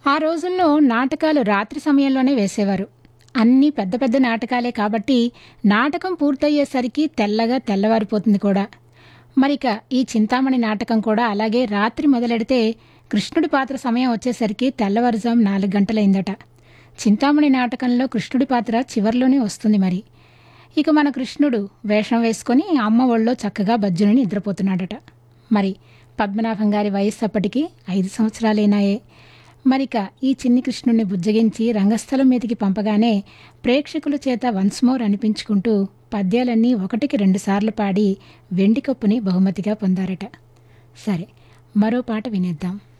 ఆ రోజుల్లో నాటకాలు రాత్రి సమయంలోనే వేసేవారు అన్నీ పెద్ద పెద్ద నాటకాలే కాబట్టి నాటకం పూర్తయ్యేసరికి తెల్లగా తెల్లవారిపోతుంది కూడా మరిక ఈ చింతామణి నాటకం కూడా అలాగే రాత్రి మొదలెడితే కృష్ణుడి పాత్ర సమయం వచ్చేసరికి తెల్లవారుజాము నాలుగు గంటలైందట చింతామణి నాటకంలో కృష్ణుడి పాత్ర చివర్లోనే వస్తుంది మరి ఇక మన కృష్ణుడు వేషం వేసుకొని అమ్మ ఒళ్ళో చక్కగా బజ్జుని నిద్రపోతున్నాడట మరి పద్మనాభం గారి వయస్సు అప్పటికి ఐదు సంవత్సరాలేనాయే మరిక ఈ చిన్ని కృష్ణుడిని బుజ్జగించి రంగస్థలం మీదకి పంపగానే ప్రేక్షకుల చేత వన్స్ మోర్ అనిపించుకుంటూ పద్యాలన్నీ ఒకటికి రెండుసార్లు పాడి వెండి కప్పుని బహుమతిగా పొందారట సరే మరో పాట వినేద్దాం